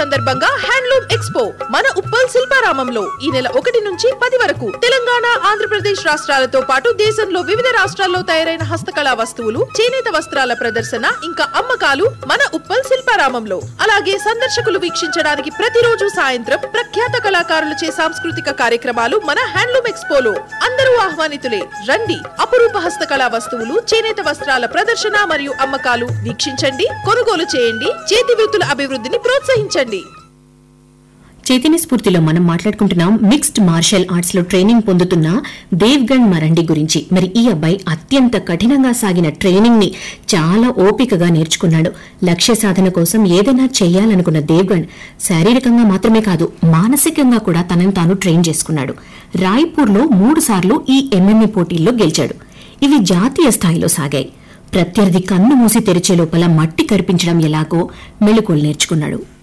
సందర్భంగా handloom expo మన ఉప్పల్ శిల్పారామంలో ఈ నెల ఒకటి నుంచి పది వరకు తెలంగాణ ఆంధ్రప్రదేశ్ రాష్ట్రాలతో పాటు దేశంలో వివిధ రాష్ట్రాల్లో తయారైన హస్తకళా వస్తువులు చేనేత వస్త్రాల ప్రదర్శన ఇంకా అమ్మకాలు మన ఉప్పల్ శిల్పారామంలో అలాగే సందర్శకులు వీక్షించడానికి ప్రతిరోజు సాయంత్రం ప్రఖ్యాత కళాకారులచే సాంస్కృతిక కార్యక్రమాలు మన హ్యాండ్లూమ్ ఎక్స్పోలో అందరూ ఆహ్వానితులే రండి అపురూప హస్తకళా వస్తువులు చేనేత వస్త్రాల ప్రదర్శన మరియు అమ్మకాలు వీక్షించండి కొనుగోలు చేయండి చేతి వృత్తుల అభివృద్ధిని ప్రోత్సహించండి చైతన్య స్ఫూర్తిలో మనం మాట్లాడుకుంటున్నాం మిక్స్డ్ మార్షల్ ఆర్ట్స్ లో ట్రైనింగ్ పొందుతున్న దేవ్గణ్ మరండి గురించి మరి ఈ అబ్బాయి అత్యంత కఠినంగా సాగిన ట్రైనింగ్ ని చాలా ఓపికగా నేర్చుకున్నాడు లక్ష్య సాధన కోసం ఏదైనా చేయాలనుకున్న దేవ్గణ్ శారీరకంగా మాత్రమే కాదు మానసికంగా కూడా తనను తాను ట్రైన్ చేసుకున్నాడు రాయ్పూర్ లో మూడు సార్లు ఈ ఎంఎంఏ పోటీల్లో గెలిచాడు ఇవి జాతీయ స్థాయిలో సాగాయి ప్రత్యర్థి కన్ను మూసి తెరిచే లోపల మట్టి కరిపించడం ఎలాగో మెళుకువలు నేర్చుకున్నాడు